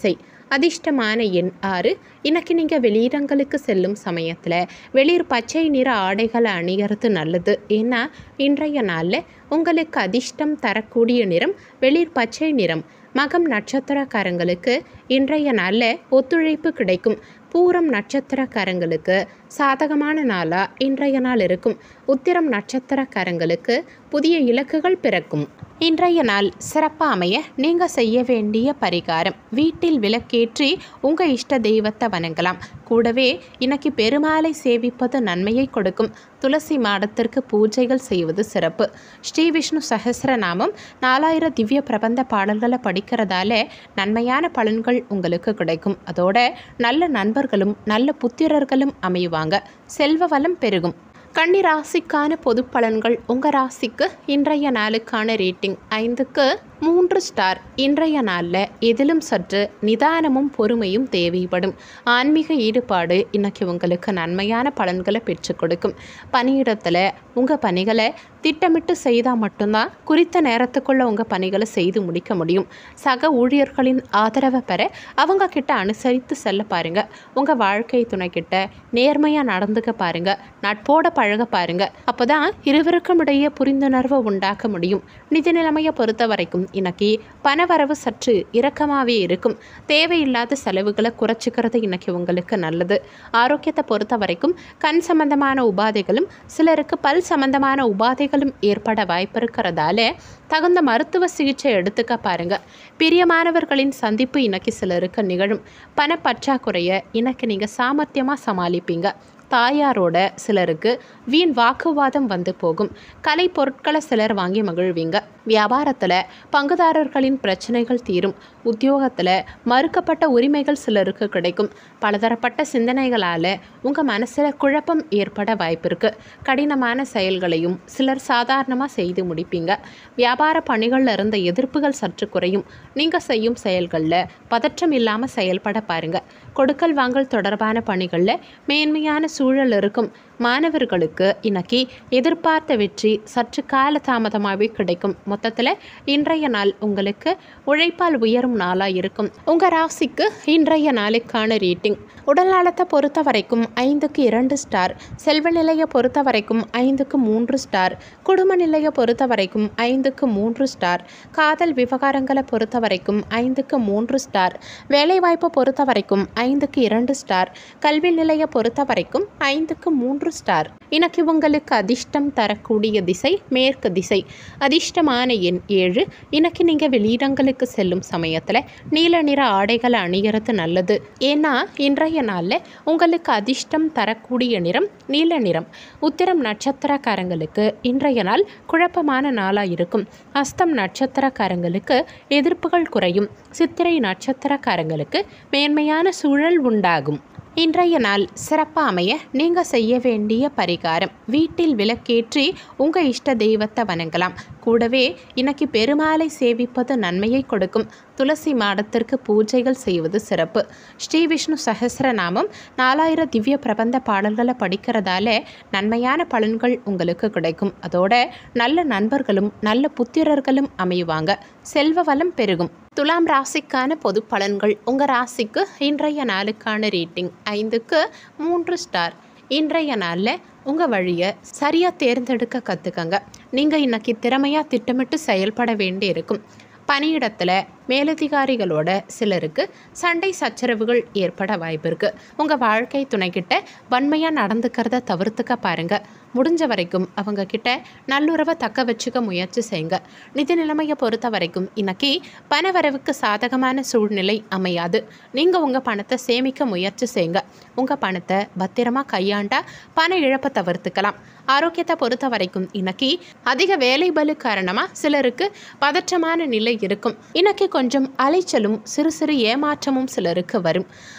அதிர்ஷ்டமான எண் ஆறு இன்னைக்கு நீங்கள் வெளியிடங்களுக்கு செல்லும் சமயத்தில் வெளிர் பச்சை நிற ஆடைகளை அணிகிறது நல்லது ஏன்னா இன்றைய நாளில் உங்களுக்கு அதிர்ஷ்டம் தரக்கூடிய நிறம் வெளிர் பச்சை நிறம் மகம் நட்சத்திரக்காரங்களுக்கு இன்றைய நாளில் ஒத்துழைப்பு கிடைக்கும் பூரம் நட்சத்திரக்காரங்களுக்கு சாதகமான நாளாக இன்றைய நாள் இருக்கும் உத்திரம் நட்சத்திரக்காரங்களுக்கு புதிய இலக்குகள் பிறக்கும் இன்றைய நாள் சிறப்பாக அமைய நீங்கள் செய்ய வேண்டிய பரிகாரம் வீட்டில் விளக்கேற்றி உங்கள் இஷ்ட தெய்வத்தை வணங்கலாம் கூடவே இன்னைக்கு பெருமாளை சேவிப்பது நன்மையை கொடுக்கும் துளசி மாடத்திற்கு பூஜைகள் செய்வது சிறப்பு ஸ்ரீ விஷ்ணு சஹஸ்ரநாமம் நாலாயிரம் திவ்ய பிரபந்த பாடல்களை படிக்கிறதால நன்மையான பலன்கள் உங்களுக்கு கிடைக்கும் அதோட நல்ல நண்பர்களும் நல்ல புத்திரர்களும் அமையுவாங்க செல்வ வளம் பெருகும் கன்னி ராசிக்கான பொது பலன்கள் உங்கள் ராசிக்கு இன்றைய நாளுக்கான ரேட்டிங் ஐந்துக்கு மூன்று ஸ்டார் இன்றைய நாளில் எதிலும் சற்று நிதானமும் பொறுமையும் தேவைப்படும் ஆன்மீக ஈடுபாடு இன்னைக்கு உங்களுக்கு நன்மையான பலன்களை பெற்றுக் கொடுக்கும் பணியிடத்தில் உங்கள் பணிகளை திட்டமிட்டு செய்தால் மட்டும்தான் குறித்த நேரத்துக்குள்ளே உங்கள் பணிகளை செய்து முடிக்க முடியும் சக ஊழியர்களின் ஆதரவை பெற அவங்க கிட்ட அனுசரித்து செல்ல பாருங்க உங்கள் வாழ்க்கை துணை கிட்ட நேர்மையாக நடந்துக்க பாருங்க நட்போட பழக பாருங்க அப்போதான் இருவருக்கும் இடையே புரிந்துணர்வை உண்டாக்க முடியும் நிதி நிலைமையை பொறுத்த வரைக்கும் இன்னைக்கு பணவரவு சற்று இறக்கமாகவே இருக்கும் தேவையில்லாத செலவுகளை குறைச்சிக்கிறது இன்னைக்கு உங்களுக்கு நல்லது ஆரோக்கியத்தை பொறுத்த வரைக்கும் கண் சம்பந்தமான உபாதைகளும் சிலருக்கு பல் சம்பந்தமான உபாதைகளும் ஏற்பட வாய்ப்பு இருக்கிறதால தகுந்த மருத்துவ சிகிச்சை எடுத்துக்க பாருங்க பிரியமானவர்களின் சந்திப்பு இன்னைக்கு சிலருக்கு நிகழும் பணப்பற்றாக்குறையை இன்னைக்கு நீங்கள் சாமர்த்தியமாக சமாளிப்பீங்க தாயாரோட சிலருக்கு வீண் வாக்குவாதம் வந்து போகும் கலை பொருட்களை சிலர் வாங்கி மகிழ்வீங்க வியாபாரத்தில் பங்குதாரர்களின் பிரச்சனைகள் தீரும் உத்தியோகத்தில் மறுக்கப்பட்ட உரிமைகள் சிலருக்கு கிடைக்கும் பலதரப்பட்ட சிந்தனைகளால் உங்கள் மனசில் குழப்பம் ஏற்பட வாய்ப்பு இருக்கு கடினமான செயல்களையும் சிலர் சாதாரணமாக செய்து முடிப்பீங்க வியாபார பணிகளில் இருந்த எதிர்ப்புகள் சற்று குறையும் நீங்கள் செய்யும் செயல்களில் பதற்றம் இல்லாமல் செயல்பட பாருங்க கொடுக்கல் வாங்கல் தொடர்பான பணிகளில் மேன்மையான சூழல் இருக்கும் மாணவர்களுக்கு இன்னைக்கு எதிர்பார்த்த வெற்றி சற்று கால தாமதமாகவே கிடைக்கும் மொத்தத்தில் இன்றைய நாள் உங்களுக்கு உழைப்பால் உயரும் நாளாக இருக்கும் உங்கள் ராசிக்கு இன்றைய நாளுக்கான ரேட்டிங் உடல் நலத்தை பொறுத்த வரைக்கும் ஐந்துக்கு இரண்டு ஸ்டார் செல்வ நிலையை பொறுத்த வரைக்கும் ஐந்துக்கு மூன்று ஸ்டார் குடும்ப நிலையை பொறுத்த வரைக்கும் ஐந்துக்கு மூன்று ஸ்டார் காதல் விவகாரங்களை பொறுத்த வரைக்கும் ஐந்துக்கு மூன்று ஸ்டார் வேலைவாய்ப்பை பொறுத்த வரைக்கும் ஐந்துக்கு இரண்டு ஸ்டார் கல்வி நிலையை பொறுத்த வரைக்கும் ஐந்துக்கு மூன்று ஸ்டார் இன்னைக்கு உங்களுக்கு அதிர்ஷ்டம் தரக்கூடிய திசை மேற்கு திசை அதிர்ஷ்டமான எண் ஏழு இன்னைக்கு நீங்கள் வெளியிடங்களுக்கு செல்லும் சமயத்தில் நீல நிற ஆடைகளை அணிகிறது நல்லது ஏன்னா இன்றைய நாளில் உங்களுக்கு அதிர்ஷ்டம் தரக்கூடிய நிறம் நீல நிறம் உத்திரம் நட்சத்திரக்காரங்களுக்கு இன்றைய நாள் குழப்பமான நாளாக இருக்கும் அஸ்தம் நட்சத்திரக்காரங்களுக்கு எதிர்ப்புகள் குறையும் சித்திரை நட்சத்திரக்காரங்களுக்கு மேன்மையான சூழல் உண்டாகும் இன்றைய நாள் சிறப்பாக அமைய நீங்கள் செய்ய வேண்டிய பரிகாரம் வீட்டில் விளக்கேற்றி உங்கள் இஷ்ட தெய்வத்தை வணங்கலாம் கூடவே இன்னைக்கு பெருமாளை சேவிப்பது நன்மையை கொடுக்கும் துளசி மாடத்திற்கு பூஜைகள் செய்வது சிறப்பு ஸ்ரீ விஷ்ணு சஹஸ்ரநாமம் நாலாயிரம் திவ்ய பிரபந்த பாடல்களை படிக்கிறதால நன்மையான பலன்கள் உங்களுக்கு கிடைக்கும் அதோட நல்ல நண்பர்களும் நல்ல புத்திரர்களும் அமையுவாங்க செல்வ வளம் பெருகும் துலாம் ராசிக்கான பொது பலன்கள் உங்கள் ராசிக்கு இன்றைய நாளுக்கான ரேட்டிங் ஐந்துக்கு மூன்று ஸ்டார் இன்றைய நாளில் உங்கள் வழியை சரியாக தேர்ந்தெடுக்க கற்றுக்கங்க நீங்கள் இன்னைக்கு திறமையாக திட்டமிட்டு செயல்பட வேண்டி இருக்கும் பணியிடத்தில் மேலதிகாரிகளோட சிலருக்கு சண்டை சச்சரவுகள் ஏற்பட வாய்ப்பு இருக்குது உங்கள் வாழ்க்கை துணைக்கிட்ட வன்மையாக நடந்துக்கிறத தவிர்த்துக்க பாருங்கள் முடிஞ்ச வரைக்கும் அவங்க கிட்ட நல்லுறவை தக்க வச்சுக்க முயற்சி செய்யுங்க நிதி நிலைமையை பொறுத்த வரைக்கும் இன்னைக்கு பணவரவுக்கு சாதகமான சூழ்நிலை அமையாது நீங்கள் உங்கள் பணத்தை சேமிக்க முயற்சி செய்யுங்க உங்கள் பணத்தை பத்திரமா கையாண்டா பண இழப்பை தவிர்த்துக்கலாம் ஆரோக்கியத்தை பொறுத்த வரைக்கும் இன்னைக்கு அதிக வேலை பலு காரணமாக சிலருக்கு பதற்றமான நிலை இருக்கும் இன்னைக்கு கொஞ்சம் அலைச்சலும் சிறு சிறு ஏமாற்றமும் சிலருக்கு வரும்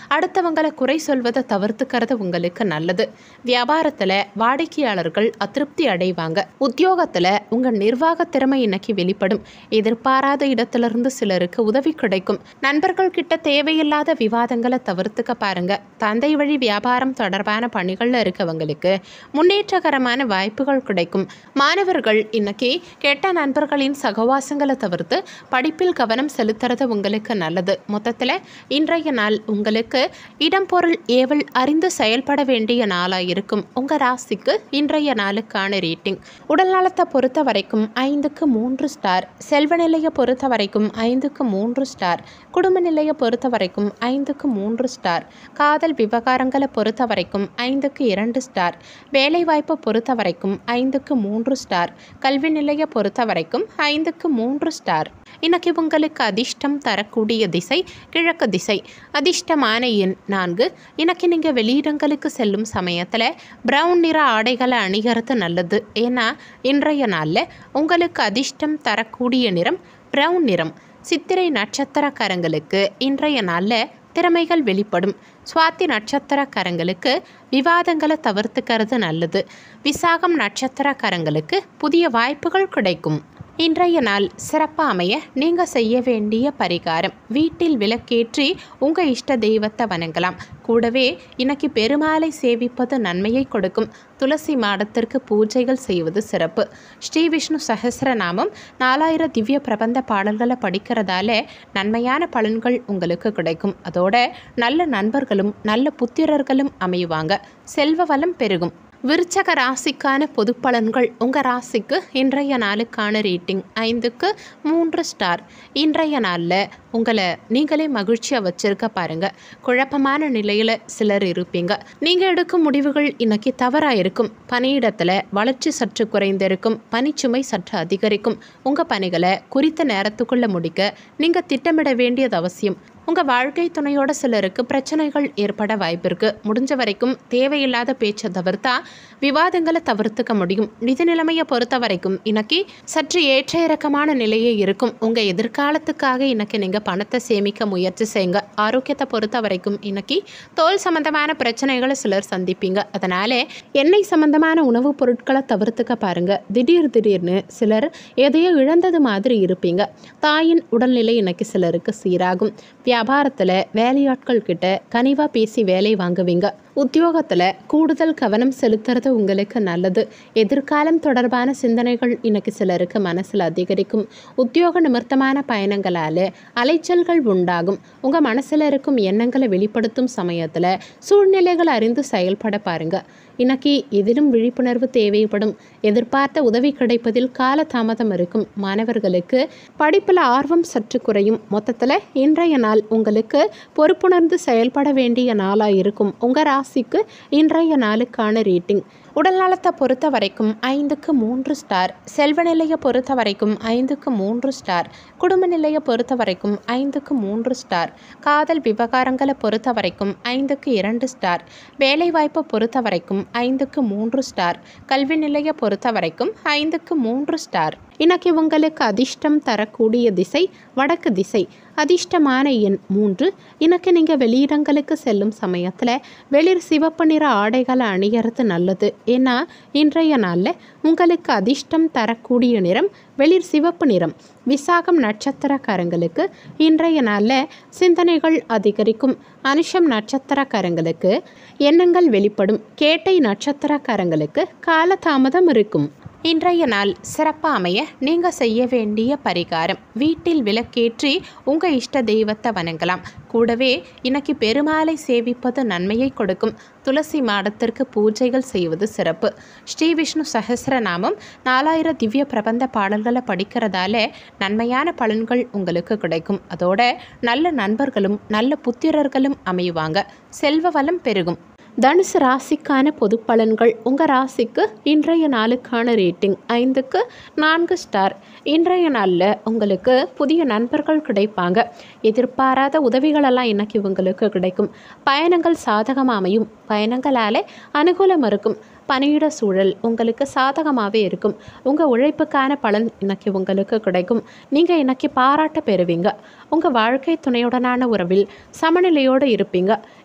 அடுத்தவங்களை குறை சொல்வதை தவிர்த்துக்கிறது உங்களுக்கு நல்லது வியாபாரத்தில் வாடிக்கையாளர்கள் அதிருப்தி அடைவாங்க உத்தியோகத்தில் உங்கள் நிர்வாக திறமை இன்னைக்கு வெளிப்படும் எதிர்பாராத இடத்திலிருந்து சிலருக்கு உதவி கிடைக்கும் நண்பர்கள் கிட்ட தேவையில்லாத விவாதங்களை தவிர்த்துக்க பாருங்க தந்தை வழி வியாபாரம் தொடர்பான பணிகளில் இருக்கவங்களுக்கு முன்னேற்றகரமான வாய்ப்புகள் கிடைக்கும் மாணவர்கள் இன்னைக்கு கெட்ட நண்பர்களின் சகவாசங்களை தவிர்த்து படிப்பில் கவனம் செலுத்துறது உங்களுக்கு நல்லது மொத்தத்தில் இன்றைய நாள் உங்களுக்கு இடம் பொருள் ஏவல் அறிந்து செயல்பட வேண்டிய நாளாக இருக்கும் உங்கள் ராசிக்கு இன்றைய நாளுக்கான ரேட்டிங் உடல் நலத்தை பொறுத்த வரைக்கும் ஐந்துக்கு மூன்று ஸ்டார் செல்வ நிலையை பொறுத்த வரைக்கும் ஐந்துக்கு மூன்று ஸ்டார் குடும்ப நிலையை பொறுத்த வரைக்கும் ஐந்துக்கு மூன்று ஸ்டார் காதல் விவகாரங்களை பொறுத்த வரைக்கும் ஐந்துக்கு இரண்டு ஸ்டார் வேலைவாய்ப்பை பொறுத்த வரைக்கும் ஐந்துக்கு மூன்று ஸ்டார் கல்வி நிலையை பொறுத்த வரைக்கும் ஐந்துக்கு மூன்று ஸ்டார் இன்னைக்கு உங்களுக்கு அதிர்ஷ்டம் தரக்கூடிய திசை கிழக்கு திசை அதிர்ஷ்டமான எண் நான்கு இன்னைக்கு நீங்கள் வெளியிடங்களுக்கு செல்லும் சமயத்தில் ப்ரௌன் நிற ஆடைகளை அணிகிறது நல்லது ஏன்னா இன்றைய நாளில் உங்களுக்கு அதிர்ஷ்டம் தரக்கூடிய நிறம் ப்ரௌன் நிறம் சித்திரை நட்சத்திரக்காரங்களுக்கு இன்றைய நாளில் திறமைகள் வெளிப்படும் சுவாதி நட்சத்திரக்காரங்களுக்கு விவாதங்களை தவிர்த்துக்கிறது நல்லது விசாகம் நட்சத்திரக்காரங்களுக்கு புதிய வாய்ப்புகள் கிடைக்கும் இன்றைய நாள் சிறப்பாக அமைய நீங்கள் செய்ய வேண்டிய பரிகாரம் வீட்டில் விளக்கேற்றி உங்கள் இஷ்ட தெய்வத்தை வணங்கலாம் கூடவே இன்னைக்கு பெருமாளை சேவிப்பது நன்மையை கொடுக்கும் துளசி மாடத்திற்கு பூஜைகள் செய்வது சிறப்பு ஸ்ரீ விஷ்ணு சஹஸ்ரநாமம் நாலாயிரம் திவ்ய பிரபந்த பாடல்களை படிக்கிறதால நன்மையான பலன்கள் உங்களுக்கு கிடைக்கும் அதோட நல்ல நண்பர்களும் நல்ல புத்திரர்களும் அமையுவாங்க செல்வ வளம் பெருகும் விருச்சக ராசிக்கான பொது பலன்கள் உங்கள் ராசிக்கு இன்றைய நாளுக்கான ரேட்டிங் ஐந்துக்கு மூன்று ஸ்டார் இன்றைய நாளில் உங்களை நீங்களே மகிழ்ச்சியாக வச்சிருக்க பாருங்க குழப்பமான நிலையில் சிலர் இருப்பீங்க நீங்கள் எடுக்கும் முடிவுகள் இன்னைக்கு தவறாக இருக்கும் பணியிடத்தில் வளர்ச்சி சற்று குறைந்திருக்கும் பணிச்சுமை சற்று அதிகரிக்கும் உங்கள் பணிகளை குறித்த நேரத்துக்குள்ளே முடிக்க நீங்கள் திட்டமிட வேண்டியது அவசியம் உங்கள் வாழ்க்கை துணையோட சிலருக்கு பிரச்சனைகள் ஏற்பட வாய்ப்பு இருக்கு முடிஞ்ச வரைக்கும் தேவையில்லாத பேச்சை தவிர்த்தா விவாதங்களை தவிர்த்துக்க முடியும் நிதி நிலைமையை பொறுத்த வரைக்கும் இன்னைக்கு சற்று ஏற்ற இறக்கமான நிலையே இருக்கும் உங்கள் எதிர்காலத்துக்காக இன்னைக்கு நீங்கள் பணத்தை சேமிக்க முயற்சி செய்யுங்க ஆரோக்கியத்தை பொறுத்த வரைக்கும் இன்னைக்கு தோல் சம்பந்தமான பிரச்சனைகளை சிலர் சந்திப்பீங்க அதனால எண்ணெய் சம்பந்தமான உணவுப் பொருட்களை தவிர்த்துக்க பாருங்க திடீர் திடீர்னு சிலர் எதையோ இழந்தது மாதிரி இருப்பீங்க தாயின் உடல்நிலை இன்னைக்கு சிலருக்கு சீராகும் வியாபாரத்தில் வேலையாட்கள் கிட்ட கனிவாக பேசி வேலை வாங்குவீங்க உத்தியோகத்தில் கூடுதல் கவனம் செலுத்துறது உங்களுக்கு நல்லது எதிர்காலம் தொடர்பான சிந்தனைகள் இன்னைக்கு சிலருக்கு மனசில் அதிகரிக்கும் உத்தியோக நிமித்தமான பயணங்களால் அலைச்சல்கள் உண்டாகும் உங்கள் மனசில் இருக்கும் எண்ணங்களை வெளிப்படுத்தும் சமயத்தில் சூழ்நிலைகள் அறிந்து செயல்பட பாருங்க இன்னைக்கு எதிலும் விழிப்புணர்வு தேவைப்படும் எதிர்பார்த்த உதவி கிடைப்பதில் கால தாமதம் இருக்கும் மாணவர்களுக்கு படிப்பில் ஆர்வம் சற்று குறையும் மொத்தத்தில் இன்றைய நாள் உங்களுக்கு பொறுப்புணர்ந்து செயல்பட வேண்டிய நாளாக இருக்கும் உங்கள் ராசிக்கு இன்றைய நாளுக்கான ரேட்டிங் உடல் நலத்தை பொறுத்த வரைக்கும் ஐந்துக்கு மூன்று ஸ்டார் செல்வ நிலையை பொறுத்த வரைக்கும் ஐந்துக்கு மூன்று ஸ்டார் குடும்ப நிலையை பொறுத்த வரைக்கும் ஐந்துக்கு மூன்று ஸ்டார் காதல் விவகாரங்களை பொறுத்த வரைக்கும் ஐந்துக்கு இரண்டு ஸ்டார் வேலைவாய்ப்பை பொறுத்த வரைக்கும் ஐந்துக்கு மூன்று ஸ்டார் கல்வி நிலையை பொறுத்த வரைக்கும் ஐந்துக்கு மூன்று ஸ்டார் இன்னைக்கு உங்களுக்கு அதிர்ஷ்டம் தரக்கூடிய திசை வடக்கு திசை அதிர்ஷ்டமான எண் மூன்று இன்னைக்கு நீங்கள் வெளியிடங்களுக்கு செல்லும் சமயத்தில் வெளிர் சிவப்பு நிற ஆடைகளை அணியறது நல்லது ஏன்னா இன்றைய நாளில் உங்களுக்கு அதிர்ஷ்டம் தரக்கூடிய நிறம் வெளிர் சிவப்பு நிறம் விசாகம் நட்சத்திரக்காரங்களுக்கு இன்றைய நாளில் சிந்தனைகள் அதிகரிக்கும் அனுஷம் நட்சத்திரக்காரங்களுக்கு எண்ணங்கள் வெளிப்படும் கேட்டை நட்சத்திரக்காரங்களுக்கு காலதாமதம் இருக்கும் இன்றைய நாள் சிறப்பாக அமைய நீங்கள் செய்ய வேண்டிய பரிகாரம் வீட்டில் விளக்கேற்றி உங்கள் இஷ்ட தெய்வத்தை வணங்கலாம் கூடவே இன்னைக்கு பெருமாளை சேவிப்பது நன்மையை கொடுக்கும் துளசி மாடத்திற்கு பூஜைகள் செய்வது சிறப்பு ஸ்ரீ விஷ்ணு சஹஸ்ரநாமம் நாலாயிரம் திவ்ய பிரபந்த பாடல்களை படிக்கிறதால நன்மையான பலன்கள் உங்களுக்கு கிடைக்கும் அதோட நல்ல நண்பர்களும் நல்ல புத்திரர்களும் அமையுவாங்க செல்வ வளம் பெருகும் தனுசு ராசிக்கான பொது பலன்கள் உங்கள் ராசிக்கு இன்றைய நாளுக்கான ரேட்டிங் ஐந்துக்கு நான்கு ஸ்டார் இன்றைய நாளில் உங்களுக்கு புதிய நண்பர்கள் கிடைப்பாங்க எதிர்பாராத உதவிகளெல்லாம் இன்னைக்கு உங்களுக்கு கிடைக்கும் பயணங்கள் சாதகமாக அமையும் பயணங்களால் அனுகூலம் இருக்கும் பணியிட சூழல் உங்களுக்கு சாதகமாகவே இருக்கும் உங்கள் உழைப்புக்கான பலன் இன்னைக்கு உங்களுக்கு கிடைக்கும் நீங்கள் இன்னைக்கு பாராட்ட பெறுவீங்க உங்கள் வாழ்க்கை துணையுடனான உறவில் சமநிலையோடு இருப்பீங்க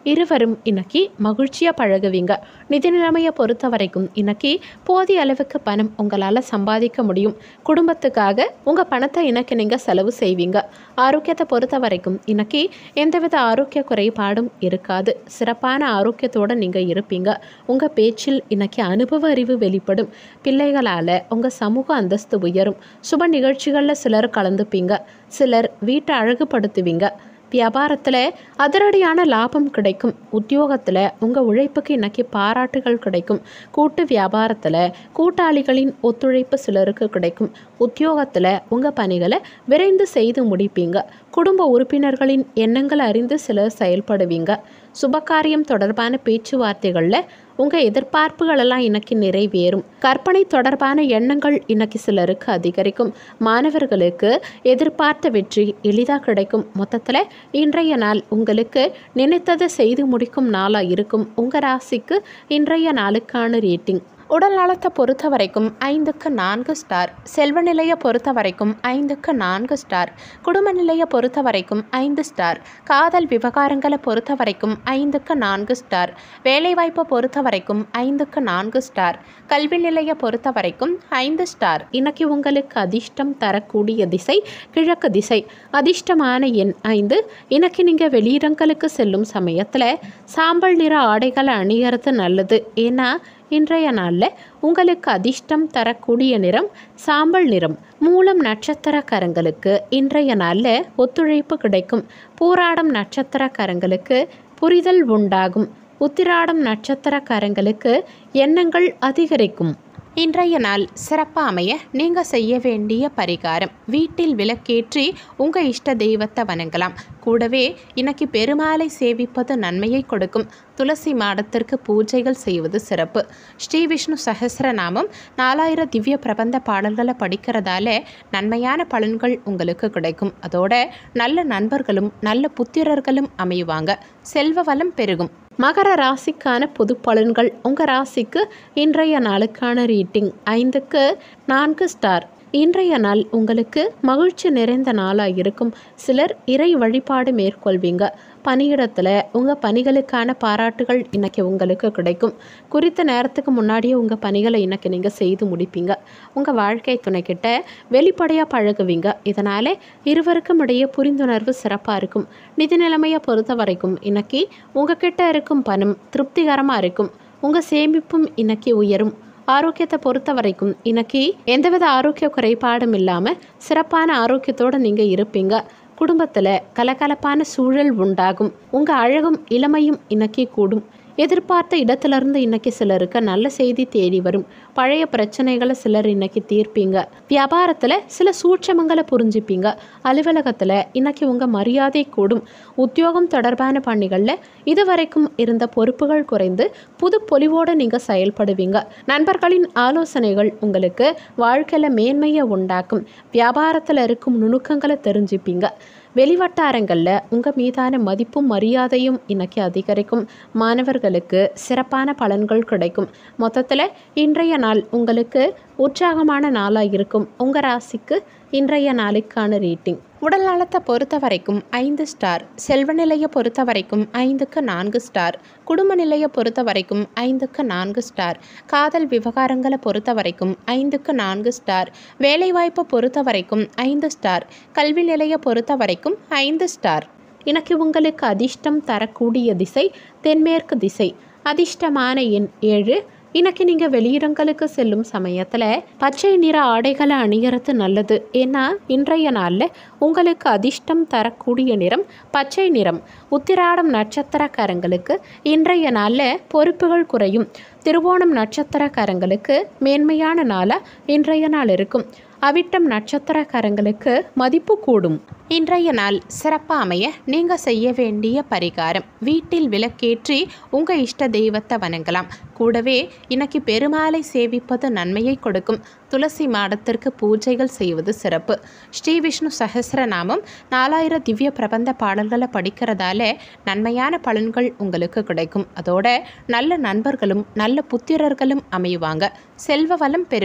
இருவரும் இன்னைக்கு மகிழ்ச்சியாக பழகுவீங்க நிதி நிலைமையை பொறுத்த வரைக்கும் இன்னைக்கு போதிய அளவுக்கு பணம் உங்களால் சம்பாதிக்க முடியும் குடும்பத்துக்காக உங்கள் பணத்தை இன்னைக்கு நீங்கள் செலவு செய்வீங்க ஆரோக்கியத்தை பொறுத்த வரைக்கும் இன்னைக்கு எந்தவித ஆரோக்கிய குறைபாடும் இருக்காது சிறப்பான ஆரோக்கியத்தோடு நீங்கள் இருப்பீங்க உங்கள் பேச்சில் இன்னைக்கு அனுபவ அறிவு வெளிப்படும் பிள்ளைகளால் உங்கள் சமூக அந்தஸ்து உயரும் சுப நிகழ்ச்சிகளில் சிலர் கலந்துப்பீங்க சிலர் வீட்டை அழகுபடுத்துவீங்க வியாபாரத்தில் அதிரடியான லாபம் கிடைக்கும் உத்தியோகத்தில் உங்கள் உழைப்புக்கு இன்னைக்கு பாராட்டுகள் கிடைக்கும் கூட்டு வியாபாரத்தில் கூட்டாளிகளின் ஒத்துழைப்பு சிலருக்கு கிடைக்கும் உத்தியோகத்தில் உங்கள் பணிகளை விரைந்து செய்து முடிப்பீங்க குடும்ப உறுப்பினர்களின் எண்ணங்கள் அறிந்து சிலர் செயல்படுவீங்க சுபகாரியம் தொடர்பான பேச்சுவார்த்தைகளில் உங்கள் எதிர்பார்ப்புகளெல்லாம் இன்னைக்கு நிறைவேறும் கற்பனை தொடர்பான எண்ணங்கள் இன்னைக்கு சிலருக்கு அதிகரிக்கும் மாணவர்களுக்கு எதிர்பார்த்த வெற்றி எளிதாக கிடைக்கும் மொத்தத்தில் இன்றைய நாள் உங்களுக்கு நினைத்ததை செய்து முடிக்கும் நாளாக இருக்கும் உங்கள் ராசிக்கு இன்றைய நாளுக்கான ரேட்டிங் உடல் நலத்தை பொறுத்த வரைக்கும் ஐந்துக்கு நான்கு ஸ்டார் செல்வ நிலையை பொறுத்த வரைக்கும் ஐந்துக்கு நான்கு ஸ்டார் குடும்ப நிலையை பொறுத்த வரைக்கும் ஐந்து ஸ்டார் காதல் விவகாரங்களை பொறுத்த வரைக்கும் ஐந்துக்கு நான்கு ஸ்டார் வேலைவாய்ப்பை பொறுத்த வரைக்கும் ஐந்துக்கு நான்கு ஸ்டார் கல்வி நிலையை பொறுத்த வரைக்கும் ஐந்து ஸ்டார் இன்னைக்கு உங்களுக்கு அதிர்ஷ்டம் தரக்கூடிய திசை கிழக்கு திசை அதிர்ஷ்டமான எண் ஐந்து இன்னைக்கு நீங்கள் வெளியிடங்களுக்கு செல்லும் சமயத்தில் சாம்பல் நிற ஆடைகளை அணியறது நல்லது ஏன்னா இன்றைய நாளில் உங்களுக்கு அதிர்ஷ்டம் தரக்கூடிய நிறம் சாம்பல் நிறம் மூலம் நட்சத்திரக்காரங்களுக்கு இன்றைய நாளில் ஒத்துழைப்பு கிடைக்கும் பூராடம் நட்சத்திரக்காரங்களுக்கு புரிதல் உண்டாகும் உத்திராடம் நட்சத்திரக்காரங்களுக்கு எண்ணங்கள் அதிகரிக்கும் இன்றைய நாள் சிறப்பாக அமைய நீங்கள் செய்ய வேண்டிய பரிகாரம் வீட்டில் விளக்கேற்றி உங்கள் இஷ்ட தெய்வத்தை வணங்கலாம் கூடவே இன்னைக்கு பெருமாளை சேவிப்பது நன்மையை கொடுக்கும் துளசி மாடத்திற்கு பூஜைகள் செய்வது சிறப்பு ஸ்ரீ விஷ்ணு சஹஸ்ரநாமம் நாலாயிரம் திவ்ய பிரபந்த பாடல்களை படிக்கிறதால நன்மையான பலன்கள் உங்களுக்கு கிடைக்கும் அதோட நல்ல நண்பர்களும் நல்ல புத்திரர்களும் அமையுவாங்க செல்வ வளம் பெருகும் மகர ராசிக்கான பொது பலன்கள் உங்கள் ராசிக்கு இன்றைய நாளுக்கான ரீட்டிங் ஐந்துக்கு நான்கு ஸ்டார் இன்றைய நாள் உங்களுக்கு மகிழ்ச்சி நிறைந்த நாளாக இருக்கும் சிலர் இறை வழிபாடு மேற்கொள்வீங்க பணியிடத்தில் உங்கள் பணிகளுக்கான பாராட்டுகள் இன்னைக்கு உங்களுக்கு கிடைக்கும் குறித்த நேரத்துக்கு முன்னாடியே உங்கள் பணிகளை இன்னைக்கு நீங்கள் செய்து முடிப்பீங்க உங்கள் வாழ்க்கை துணைக்கிட்ட வெளிப்படையாக பழகுவீங்க இதனால் இருவருக்கும் இடையே புரிந்துணர்வு சிறப்பாக இருக்கும் நிதி நிலைமையை பொறுத்த வரைக்கும் இன்னைக்கு உங்ககிட்ட இருக்கும் பணம் திருப்திகரமாக இருக்கும் உங்கள் சேமிப்பும் இன்னைக்கு உயரும் ஆரோக்கியத்தை பொறுத்த வரைக்கும் இன்னைக்கு எந்தவித ஆரோக்கிய குறைபாடும் இல்லாமல் சிறப்பான ஆரோக்கியத்தோடு நீங்கள் இருப்பீங்க குடும்பத்தில் கலகலப்பான சூழல் உண்டாகும் உங்கள் அழகும் இளமையும் இன்னைக்கு கூடும் எதிர்பார்த்த இடத்துலேருந்து இன்னைக்கு சிலருக்கு நல்ல செய்தி தேடி வரும் பழைய பிரச்சனைகளை சிலர் இன்னைக்கு தீர்ப்பீங்க வியாபாரத்தில் சில சூட்சமங்களை புரிஞ்சுப்பீங்க அலுவலகத்தில் இன்னைக்கு உங்கள் மரியாதை கூடும் உத்தியோகம் தொடர்பான பணிகளில் இதுவரைக்கும் இருந்த பொறுப்புகள் குறைந்து புது பொலிவோடு நீங்கள் செயல்படுவீங்க நண்பர்களின் ஆலோசனைகள் உங்களுக்கு வாழ்க்கையில் மேன்மையை உண்டாக்கும் வியாபாரத்தில் இருக்கும் நுணுக்கங்களை தெரிஞ்சுப்பீங்க வெளிவட்டாரங்களில் உங்கள் மீதான மதிப்பும் மரியாதையும் இன்னைக்கு அதிகரிக்கும் மாணவர்களுக்கு சிறப்பான பலன்கள் கிடைக்கும் மொத்தத்தில் இன்றைய நாள் உங்களுக்கு உற்சாகமான நாளாக இருக்கும் உங்கள் ராசிக்கு இன்றைய நாளுக்கான ரேட்டிங் உடல் நலத்தை பொறுத்த வரைக்கும் ஐந்து ஸ்டார் செல்வ நிலையை பொறுத்த வரைக்கும் ஐந்துக்கு நான்கு ஸ்டார் குடும்ப நிலையை பொறுத்த வரைக்கும் ஐந்துக்கு நான்கு ஸ்டார் காதல் விவகாரங்களை பொறுத்த வரைக்கும் ஐந்துக்கு நான்கு ஸ்டார் வேலைவாய்ப்பை பொறுத்த வரைக்கும் ஐந்து ஸ்டார் கல்வி நிலையை பொறுத்த வரைக்கும் ஐந்து ஸ்டார் எனக்கு உங்களுக்கு அதிர்ஷ்டம் தரக்கூடிய திசை தென்மேற்கு திசை அதிர்ஷ்டமான எண் ஏழு இன்னைக்கு நீங்கள் வெளியிடங்களுக்கு செல்லும் சமயத்தில் பச்சை நிற ஆடைகளை அணியறது நல்லது ஏன்னா இன்றைய நாளில் உங்களுக்கு அதிர்ஷ்டம் தரக்கூடிய நிறம் பச்சை நிறம் உத்திராடம் நட்சத்திரக்காரங்களுக்கு இன்றைய நாளில் பொறுப்புகள் குறையும் திருவோணம் நட்சத்திரக்காரங்களுக்கு மேன்மையான நாளாக இன்றைய நாள் இருக்கும் அவிட்டம் நட்சத்திரக்காரங்களுக்கு மதிப்பு கூடும் இன்றைய நாள் சிறப்பாக அமைய நீங்கள் செய்ய வேண்டிய பரிகாரம் வீட்டில் விளக்கேற்றி உங்கள் இஷ்ட தெய்வத்தை வணங்கலாம் கூடவே இன்னைக்கு பெருமாளை சேவிப்பது நன்மையை கொடுக்கும் துளசி மாடத்திற்கு பூஜைகள் செய்வது சிறப்பு ஸ்ரீ விஷ்ணு சஹஸ்ரநாமம் நாலாயிரம் திவ்ய பிரபந்த பாடல்களை படிக்கிறதால நன்மையான பலன்கள் உங்களுக்கு கிடைக்கும் அதோட நல்ல நண்பர்களும் நல்ல புத்திரர்களும் அமையுவாங்க செல்வ வளம் பெருகும்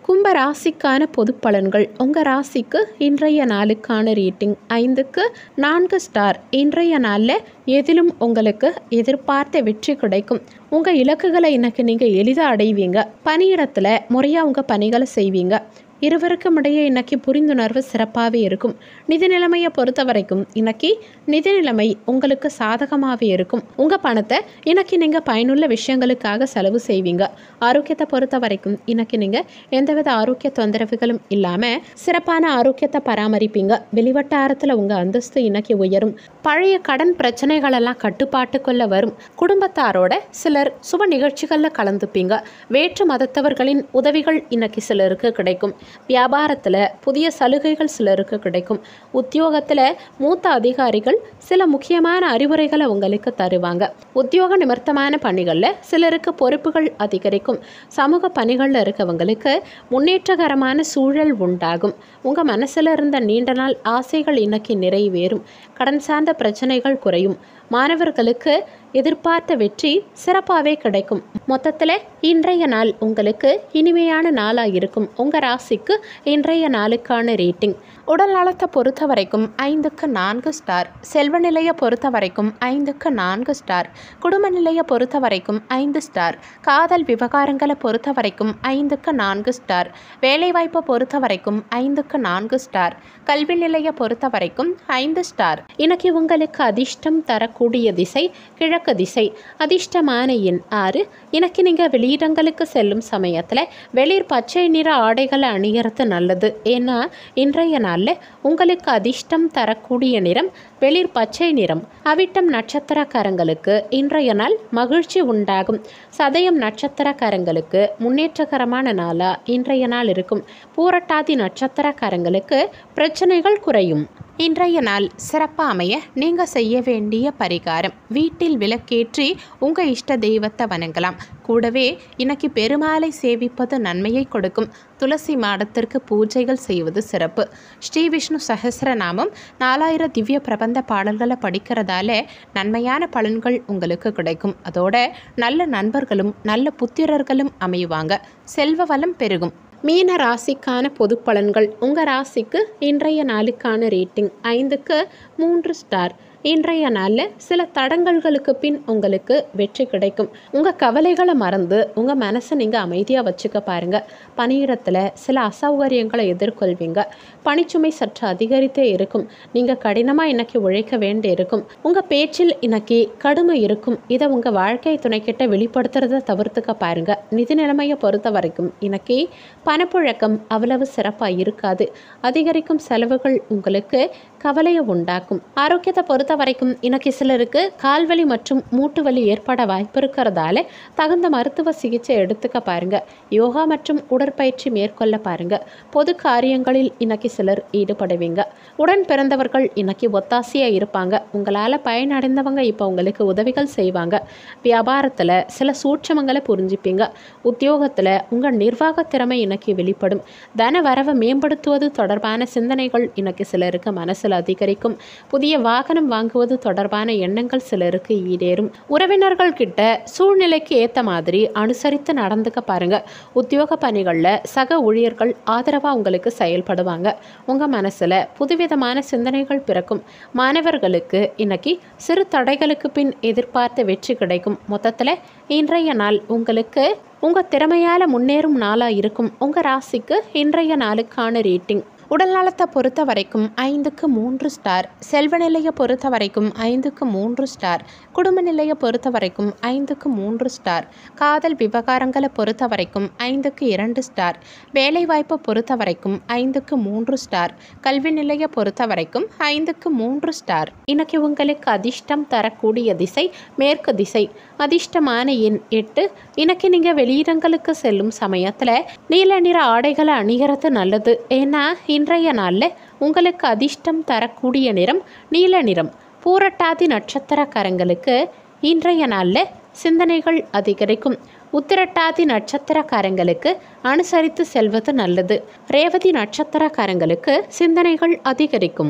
கும்ப ராசிக்கான பொது பலன்கள் உங்கள் ராசிக்கு இன்றைய நாளுக்கான ரேட்டிங் ஐந்துக்கு நான்கு ஸ்டார் இன்றைய நாளில் எதிலும் உங்களுக்கு எதிர்பார்த்த வெற்றி கிடைக்கும் உங்கள் இலக்குகளை இன்னைக்கு நீங்கள் எளிதாக அடைவீங்க பணியிடத்தில் முறையாக உங்கள் பணிகளை செய்வீங்க இருவருக்கும் இடையே இன்னைக்கு புரிந்துணர்வு சிறப்பாகவே இருக்கும் நிதி நிலைமையை பொறுத்த வரைக்கும் இன்னைக்கு நிதி நிலைமை உங்களுக்கு சாதகமாகவே இருக்கும் உங்கள் பணத்தை இன்னைக்கு நீங்கள் பயனுள்ள விஷயங்களுக்காக செலவு செய்வீங்க ஆரோக்கியத்தை பொறுத்த வரைக்கும் இன்னைக்கு நீங்கள் எந்தவித ஆரோக்கிய தொந்தரவுகளும் இல்லாமல் சிறப்பான ஆரோக்கியத்தை பராமரிப்பீங்க வெளிவட்டாரத்தில் உங்கள் அந்தஸ்து இன்னைக்கு உயரும் பழைய கடன் பிரச்சனைகளெல்லாம் கட்டுப்பாட்டுக்குள்ள வரும் குடும்பத்தாரோட சிலர் சுப நிகழ்ச்சிகளில் கலந்துப்பீங்க வேற்று மதத்தவர்களின் உதவிகள் இன்னைக்கு சிலருக்கு கிடைக்கும் வியாபாரத்தில் புதிய சலுகைகள் சிலருக்கு கிடைக்கும் உத்தியோகத்தில் மூத்த அதிகாரிகள் சில முக்கியமான அறிவுரைகளை உங்களுக்கு தருவாங்க உத்தியோக நிமித்தமான பணிகளில் சிலருக்கு பொறுப்புகள் அதிகரிக்கும் சமூக பணிகளில் இருக்கவங்களுக்கு முன்னேற்றகரமான சூழல் உண்டாகும் உங்கள் மனசில் இருந்த நீண்ட நாள் ஆசைகள் இன்னைக்கு நிறைவேறும் கடன் சார்ந்த பிரச்சனைகள் குறையும் மாணவர்களுக்கு எதிர்பார்த்த வெற்றி சிறப்பாகவே கிடைக்கும் மொத்தத்தில் இன்றைய நாள் உங்களுக்கு இனிமையான நாளாக இருக்கும் உங்கள் ராசிக்கு இன்றைய நாளுக்கான ரேட்டிங் உடல் நலத்தை பொறுத்த வரைக்கும் ஐந்துக்கு நான்கு ஸ்டார் செல்வ நிலையை பொறுத்த வரைக்கும் ஐந்துக்கு நான்கு ஸ்டார் குடும்ப நிலையை பொறுத்த வரைக்கும் ஐந்து ஸ்டார் காதல் விவகாரங்களை பொறுத்த வரைக்கும் ஐந்துக்கு நான்கு ஸ்டார் வேலைவாய்ப்பை பொறுத்த வரைக்கும் ஐந்துக்கு நான்கு ஸ்டார் கல்வி நிலையை பொறுத்த வரைக்கும் ஐந்து ஸ்டார் இன்னைக்கு உங்களுக்கு அதிர்ஷ்டம் தரக்கூடிய திசை கிழக்கு திசை அதிர்ஷ்டமான எண் ஆறு இன்னைக்கு நீங்கள் வெளியிடங்களுக்கு செல்லும் சமயத்தில் வெளிர் பச்சை நிற ஆடைகளை அணியறது நல்லது ஏன்னா இன்றைய நாளில் உங்களுக்கு அதிர்ஷ்டம் தரக்கூடிய நிறம் வெளிர் பச்சை நிறம் அவிட்டம் நட்சத்திரக்காரங்களுக்கு இன்றைய நாள் மகிழ்ச்சி உண்டாகும் சதயம் நட்சத்திரக்காரங்களுக்கு முன்னேற்றகரமான நாளாக இன்றைய நாள் இருக்கும் பூரட்டாதி நட்சத்திரக்காரங்களுக்கு பிரச்சனைகள் குறையும் இன்றைய நாள் சிறப்பாக அமைய நீங்கள் செய்ய வேண்டிய பரிகாரம் வீட்டில் விளக்கேற்றி உங்கள் இஷ்ட தெய்வத்தை வணங்கலாம் கூடவே இன்னைக்கு பெருமாளை சேவிப்பது நன்மையை கொடுக்கும் துளசி மாடத்திற்கு பூஜைகள் செய்வது சிறப்பு ஸ்ரீ விஷ்ணு சஹசிரநாமம் நாலாயிரம் திவ்ய பிரபந்த பாடல்களை படிக்கிறதால நன்மையான பலன்கள் உங்களுக்கு கிடைக்கும் அதோட நல்ல நண்பர்களும் நல்ல புத்திரர்களும் அமையுவாங்க செல்வ வளம் பெருகும் மீன ராசிக்கான பொது பலன்கள் உங்கள் ராசிக்கு இன்றைய நாளுக்கான ரேட்டிங் ஐந்துக்கு மூன்று ஸ்டார் இன்றைய நாளில் சில தடங்கல்களுக்கு பின் உங்களுக்கு வெற்றி கிடைக்கும் உங்கள் கவலைகளை மறந்து உங்கள் மனசை நீங்கள் அமைதியாக வச்சுக்க பாருங்கள் பணியிடத்தில் சில அசௌகரியங்களை எதிர்கொள்வீங்க பணிச்சுமை சற்று அதிகரித்தே இருக்கும் நீங்கள் கடினமாக இன்னைக்கு உழைக்க வேண்டி இருக்கும் உங்கள் பேச்சில் இன்னைக்கு கடுமை இருக்கும் இதை உங்கள் வாழ்க்கை துணைக்கிட்ட வெளிப்படுத்துறத தவிர்த்துக்க பாருங்கள் நிதி நிலைமையை பொறுத்த வரைக்கும் இன்னைக்கு பணப்புழக்கம் அவ்வளவு சிறப்பாக இருக்காது அதிகரிக்கும் செலவுகள் உங்களுக்கு கவலையை உண்டாக்கும் ஆரோக்கியத்தை பொறுத்த வரைக்கும் இன்னைக்கு சிலருக்கு கால்வலி மற்றும் மூட்டு வலி ஏற்பட வாய்ப்பு இருக்கிறதால தகுந்த மருத்துவ சிகிச்சை எடுத்துக்க பாருங்க யோகா மற்றும் உடற்பயிற்சி மேற்கொள்ள பாருங்க பொது காரியங்களில் இன்னைக்கு சிலர் ஈடுபடுவீங்க உடன் பிறந்தவர்கள் இன்னைக்கு ஒத்தாசையா இருப்பாங்க உங்களால் பயனடைந்தவங்க இப்போ உங்களுக்கு உதவிகள் செய்வாங்க வியாபாரத்தில் சில சூட்சமங்களை புரிஞ்சுப்பீங்க உத்தியோகத்தில் உங்கள் நிர்வாக திறமை இன்னைக்கு வெளிப்படும் தன வரவை மேம்படுத்துவது தொடர்பான சிந்தனைகள் இன்னைக்கு சிலருக்கு மனசில் அதிகரிக்கும் புதிய வாகனம் வாங்குவது தொடர்பான எண்ணங்கள் சிலருக்கு ஈடேறும் உறவினர்கள் கிட்ட சூழ்நிலைக்கு ஏற்ற மாதிரி அனுசரித்து நடந்துக்க பாருங்க உத்தியோக பணிகளில் சக ஊழியர்கள் ஆதரவாக உங்களுக்கு செயல்படுவாங்க உங்கள் மனசில் புதுவிதமான சிந்தனைகள் பிறக்கும் மாணவர்களுக்கு இன்னைக்கு சிறு தடைகளுக்கு பின் எதிர்பார்த்த வெற்றி கிடைக்கும் மொத்தத்தில் இன்றைய நாள் உங்களுக்கு உங்கள் திறமையால் முன்னேறும் நாளாக இருக்கும் உங்கள் ராசிக்கு இன்றைய நாளுக்கான ரேட்டிங் உடல் நலத்தை பொறுத்த வரைக்கும் ஐந்துக்கு மூன்று ஸ்டார் செல்வ நிலையை பொறுத்த வரைக்கும் ஐந்துக்கு மூன்று ஸ்டார் குடும்ப நிலையை பொறுத்த வரைக்கும் ஐந்துக்கு மூன்று ஸ்டார் காதல் விவகாரங்களை பொறுத்த வரைக்கும் ஐந்துக்கு இரண்டு ஸ்டார் வேலைவாய்ப்பை பொறுத்த வரைக்கும் ஐந்துக்கு மூன்று ஸ்டார் கல்வி நிலையை பொறுத்த வரைக்கும் ஐந்துக்கு மூன்று ஸ்டார் இன்னைக்கு உங்களுக்கு அதிர்ஷ்டம் தரக்கூடிய திசை மேற்கு திசை அதிர்ஷ்டமான எண் எட்டு இன்னைக்கு நீங்கள் வெளியிடங்களுக்கு செல்லும் சமயத்தில் நீல நிற ஆடைகளை அணிகிறது நல்லது ஏன்னா இன்றைய நாளில் உங்களுக்கு அதிர்ஷ்டம் தரக்கூடிய நிறம் நீல நிறம் பூரட்டாதி நட்சத்திரக்காரங்களுக்கு இன்றைய நாளில் சிந்தனைகள் அதிகரிக்கும் உத்திரட்டாதி நட்சத்திரக்காரங்களுக்கு அனுசரித்து செல்வது நல்லது ரேவதி நட்சத்திரக்காரங்களுக்கு சிந்தனைகள் அதிகரிக்கும்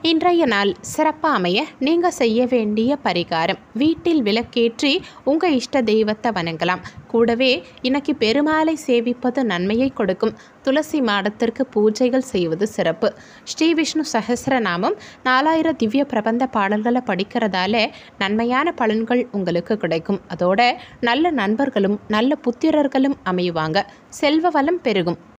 இன்றைய நாள் சிறப்பாக அமைய நீங்கள் செய்ய வேண்டிய பரிகாரம் வீட்டில் விளக்கேற்றி உங்கள் இஷ்ட தெய்வத்தை வணங்கலாம் கூடவே இன்னைக்கு பெருமாளை சேவிப்பது நன்மையை கொடுக்கும் துளசி மாடத்திற்கு பூஜைகள் செய்வது சிறப்பு ஸ்ரீ விஷ்ணு சஹஸ்ரநாமம் நாலாயிரம் திவ்ய பிரபந்த பாடல்களை படிக்கிறதால நன்மையான பலன்கள் உங்களுக்கு கிடைக்கும் அதோட நல்ல நண்பர்களும் நல்ல புத்திரர்களும் அமையுவாங்க செல்வ வளம் பெருகும்